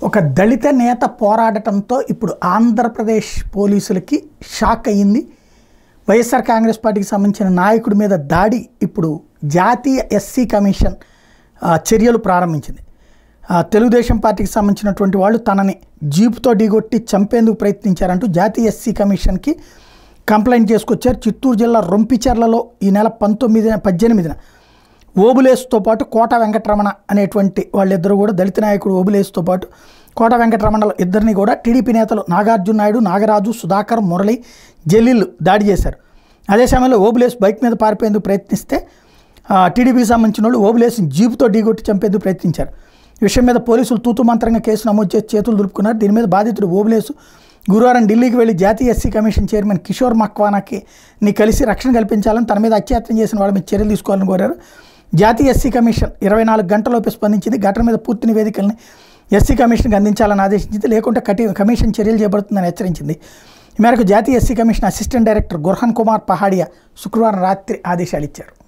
ఒక దళిత నేత పోరాడటంతో ఇప్పుడు ఆంధ్రప్రదేశ్ పోలీసులకి షాక్ అయ్యింది వైఎస్ఆర్ కాంగ్రెస్ పార్టీకి సంబంధించిన నాయకుడి మీద దాడి ఇప్పుడు జాతీయ ఎస్సీ కమిషన్ ఆ, చర్యలు ప్రారంభించింది ఆ, తెలుగుదేశం పార్టీకి సంబంధించినటువంటి వాళ్ళు తనని జీపుతో ఢీగొట్టి చంపేందుకు ప్రయత్నించారంటూ జాతీయ ఎస్సీ కమిషన్కి కంప్లైంట్ చేసుకొచ్చారు చిత్తూరు జిల్లా రొంపిచెర్లలో ఈ నెల పంతొమ్మిదిన పద్దెనిమిదిన ఓబులేసుతో పాటు కోట వెంకటరమణ అనేటువంటి వాళ్ళిద్దరూ కూడా దళిత నాయకుడు ఓబులేసుతో పాటు కోట వెంకటరమణల ఇద్దరిని కూడా టీడీపీ నేతలు నాగార్జున నాయుడు నాగరాజు సుధాకర్ మురళి జలీల్ దాడి చేశారు అదే సమయంలో ఓబులేసు బైక్ మీద పారిపోయేందుకు ప్రయత్నిస్తే ఆ, టీడీపీకి సంబంధించిన వాళ్ళు ఓబులేసుని జీపుతో ఢీగొట్టి చంపేందుకు ప్రయత్నించారు ఈ విషయం మీద పోలీసులు తూతు మంత్రంగా కేసు నమోదు చేసి చేతులు దులుపుకున్నారు దీని మీద బాధితుడు ఓబులేసు గురువారం ఢిల్లీకి వెళ్లి జాతీయ ఎస్సీ కమిషన్ చైర్మన్ కిషోర్ మక్వానాకి ని కలిసి రక్షణ కల్పించాలని తన మీద అత్యాయత్నం చేసిన వాళ్ళ మీద చర్యలు తీసుకోవాలని కోరారు జాతీయ ఎస్సీ కమిషన్ ఇరవై నాలుగు గంటలలోపు స్పందించింది ఘటన మీద పూర్తి నివేదికల్ని ఎస్సీ కమిషన్కి అందించాలని ఆదేశించింది లేకుంటే కఠి కమిషన్ చర్యలు చేపడుతుందని హెచ్చరించింది ఈ మేరకు జాతీయ SC commission assistant director Gurhan Kumar Pahadia శుక్రవారం రాత్రి ఆదేశాలు ఇచ్చారు